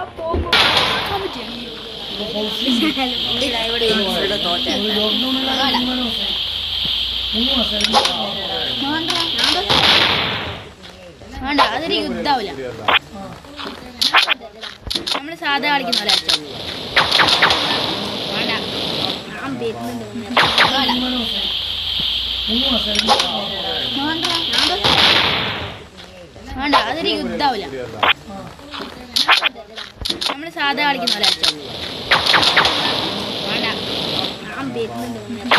വേണ്ട അതൊരു യുദ്ധാവില്ല നമ്മള് സാധാ കളിക്കുന്ന പോലെ അടിച്ചോ വേണ്ട ഞാൻ വരുന്നുണ്ട് മുന്നേ. വേണ്ട. വേണ്ട അതൊരു യുദ്ധാവില്ല നമ്മള് സാധാ കളിക്കുന്ന പോലെ അടിച്ചോ വേണ്ട ഞാൻ വരുന്നുണ്ട് മുന്നേ.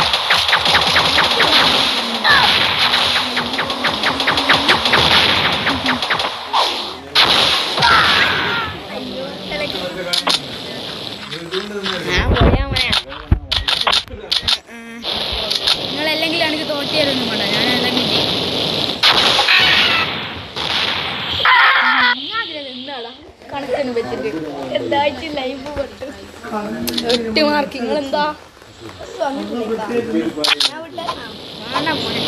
ഞാൻ പോയാ മോനെ നിങ്ങളല്ലെങ്കിലും എനിക്ക് തോറ്റി തരുന്നു വേണ്ട ഞാൻ അല്ലെങ്കിൽ കണക്കിന് വെച്ചിട്ട് എന്തായിട്ട് ലൈഫ് പെട്ടു എട്ട് മാർക്ക് നിങ്ങൾ എന്താ വേണ്ട മോനെ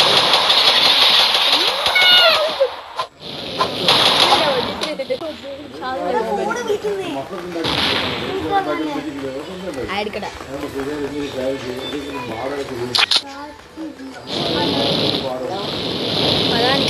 ആയിരിക്കട്ടെ അതാണ്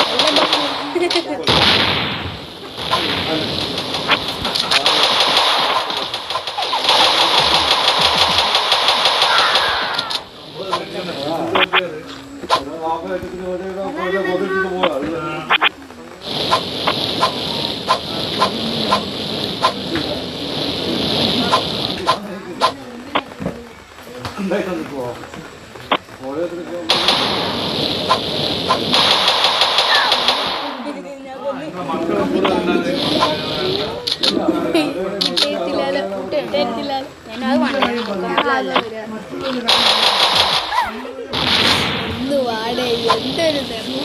ഞാനത് വേണ്ട എന്ത് വാടേ എന്തൊരു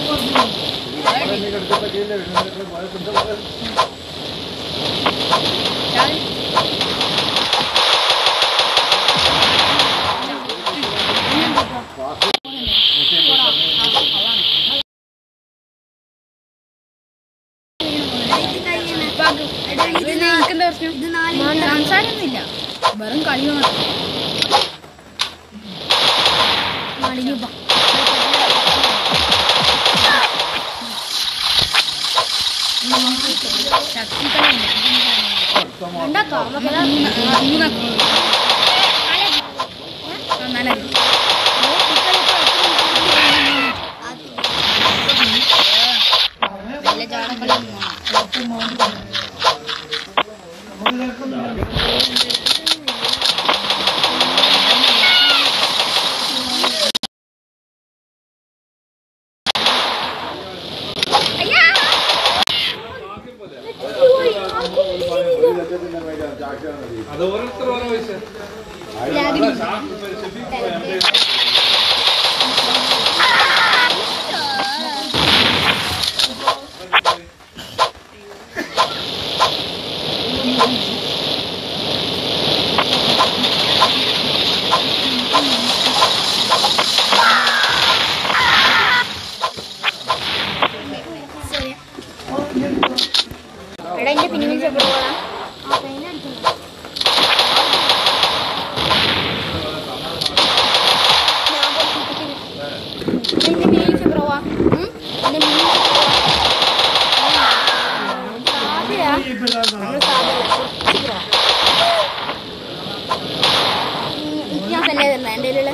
സംസാരമൊന്നുമില്ല വെറും കളി മാത്രം മടിഞ്ഞു പോ. ശക്തികളല്ല. ഉണ്ടാക്കാം. നമുക്ക് അത് മൂന്ന്- ആ, മൂന്നാക്കാം. ആ, നാലാക്കി. വലിയ ചാടക്കളി ഒന്നും വേണം. അത് ഓരോരുത്തർ ഓരോ വിഷയം എടാ എന്റെ പിന്നെ വിളിച്ചപ്പോഴാ എന്റെ പിന്നെ വിളിച്ചപ്പോഴാ എന്റെ പിന്നെ സാധ്യയാ നമ്മള് സാധ്യത ഞാൻ തന്നെ തരുന്ന എൻ്റെ കയ്യിലുള്ള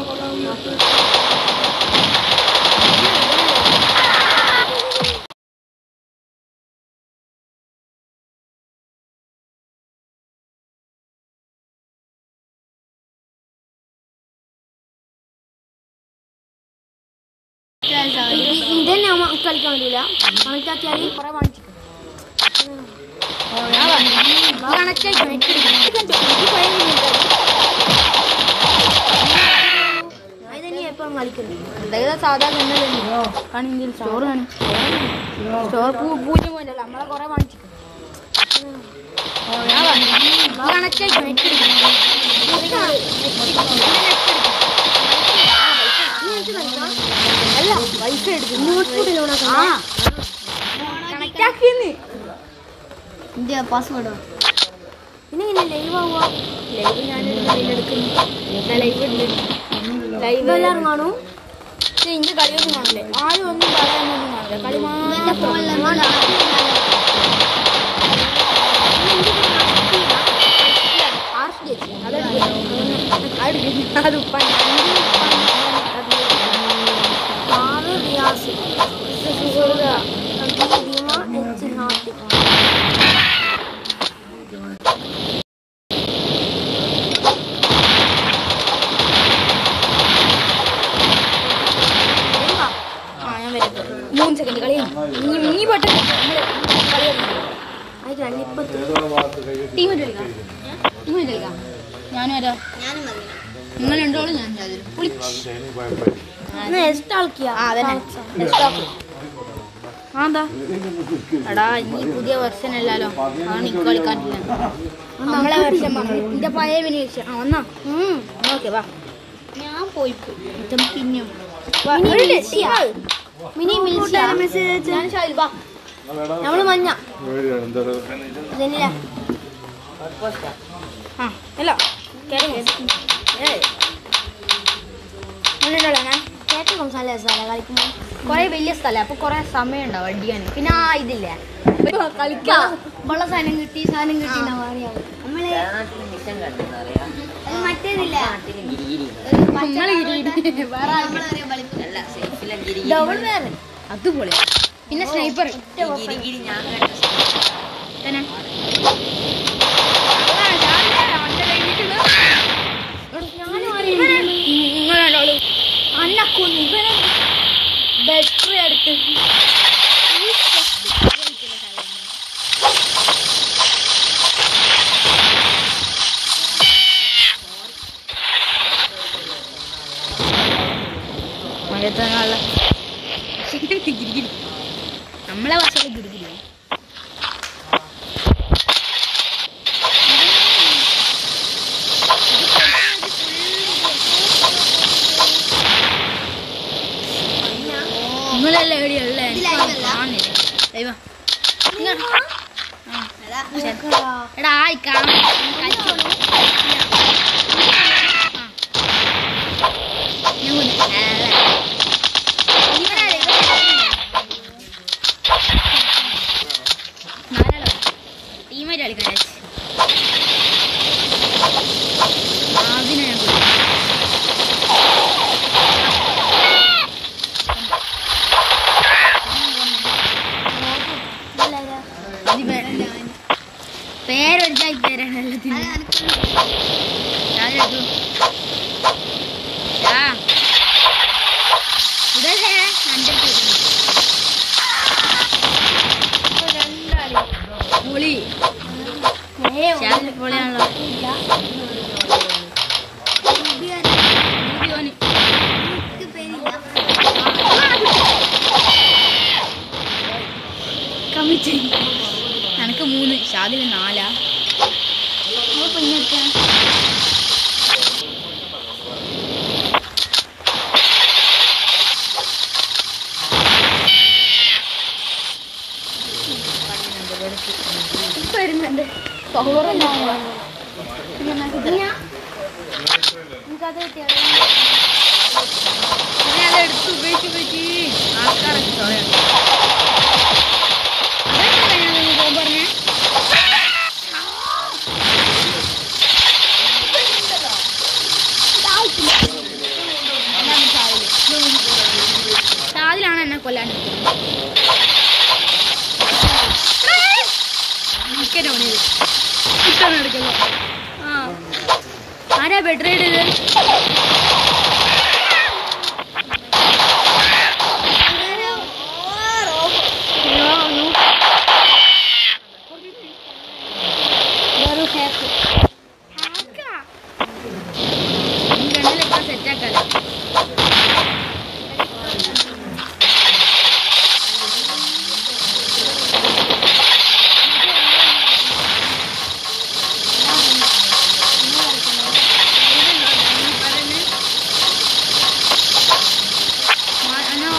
ഇതന്നെ കളിക്കാൻ പറ്റൂല കണക്കാക്കിയാൽ കുറെ വാങ്ങിച്ചു എപ്പോഴും കളിക്കുന്നത് സാധാ കണ്ണിൽ സ്റ്റോർ കാണി സ്റ്റോർ പൂ പൂജ്യം പോലല്ല നമ്മളെ കുറെ വാങ്ങിച്ചു അല്ല വൈഫ് എടുക്കും കണക്റ്റാക്കിയെന്ന് ഇന്ത്യ പാസ്വേഡ് പിന്നെ ഇങ്ങനെ ലൈവ് ആവുക ലൈവ് ഞാനൊരു കയ്യിലെടുക്കുന്നു ലൈവ് ഉണ്ട് ലൈവ് എല്ലാവരും കാണും ഇന്റെ കളിയൊന്നും കാണില്ലേ ആരും ഒന്നും പറയാനൊന്നും കാണില്ല കളി അത് ഉപ്പാൻ ആറ് റിയാസ് ദീമ എച്ച് നാട്ടിൽ ആ ഞാൻ വരട്ടെ മൂന്ന് സെക്കൻഡ് കളി നീ നീ പെട്ടെന്ന് നമ്മള് കളി അത് രണ്ടിപ്പത്ത് ടീം കളിക്കാം ടീം കളിക്കാം ഞാനും വരാം നിങ്ങൾ രണ്ടോളും ഞാൻ നെക്സ്റ്റ് ആൾക്കിയാ ആ അതന്നെ നെക്സ്റ്റ് ആൾക്ക് ആ എന്താ എടാ ഇനി പുതിയ വെർഷൻ അല്ലല്ലോ അതാണ് എനിക്ക് കളിക്കാനില്ല നമ്മളെ വെർഷൻ പറഞ്ഞു എന്റെ പഴയ മിനി വെർഷൻ ആ വന്നാ ഓക്കെ വാ ഞാൻ പോയി പിന്നെയും മിനി മെസ്സേജ് ഞാൻ ഷാഹിൽ വാ നമ്മള് മഞ്ഞ ജനില ആ അല്ല കേട്ടോ ഞാൻ കേട്ടോ സ്ഥല സ്ഥലം കളിക്കുമ്പോൾ കുറെ വലിയ സ്ഥലം അപ്പൊ കുറെ സമയം ഉണ്ടാവും അടിയാൻ പിന്നെ ആ ഇതില്ലേ കളിക്കാം ഉള്ള സാധനം കിട്ടി സാധനം കിട്ടി നമ്മള് അത് മറ്റേതില്ല നമ്മള് ഗിരിഗിരി. വേറെ ഡബിൾ വേറെ അതുപോലെ പിന്നെ സ്നൈപ്പർ അന്നക്കൊന്നു ഇവനെ ബാറ്ററി എടുത്ത് നമ്മളെ ഭാഷയിൽ ഗിരിഗിരി നിങ്ങളെല്ലാം എവിടെയുള്ള ദൈവ എടാ ആയി കാണാം കളിച്ചോ ടീമായിട്ട് കളിക്കാൻ അതിനെ ഞാൻ കൊടുക്കും. പേരൊരുതായി പേരാണ് എല്ലാത്തിനും രാവിലെ എടുത്തു. ആ. ഇതല്ലേ എൻ്റെ അടുത്ത് പൊളി ശാലിന് പൊളിയാണല്ലോ ഊബിയോന്. കമ്മിച്ച് എനക്ക് മൂന്ന് ഷാദില് നാലാ പിന്നെ വരുന്നുണ്ട് അതെടുത്ത് ഉപയോഗിച്ച് ഉപയോഗിച്ച് ആൾക്കാരൊക്കെ ചോയാണ് അതെന്താ ഞാൻ പോകാൻ പറഞ്ഞേ ഷാദിലാണ് എന്നെ കൊല്ലാൻ എടുക്കുന്നു ആ ആരാ ബെഡ് റൈഡ് ഇത് സെറ്റാക്കാലോ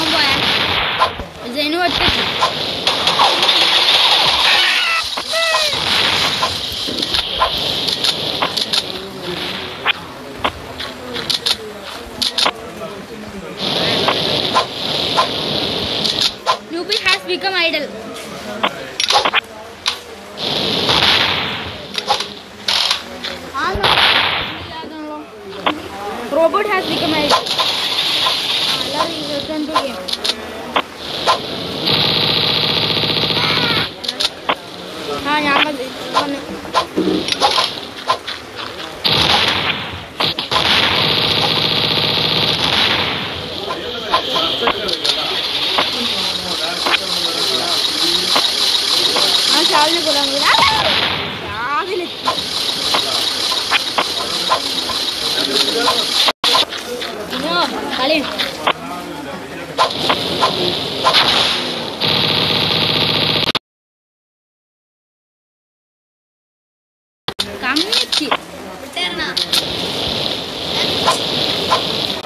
ജനു ഒറ്റയ്ക്ക് reboot has become a return to game ആ ഞാൻ വന്ന് വന്നു ആ ഷാവിനെ കൊല്ലാൻ കൂടെ ഷാവിലെ ഇനോ കളി കമ്മിച്ച്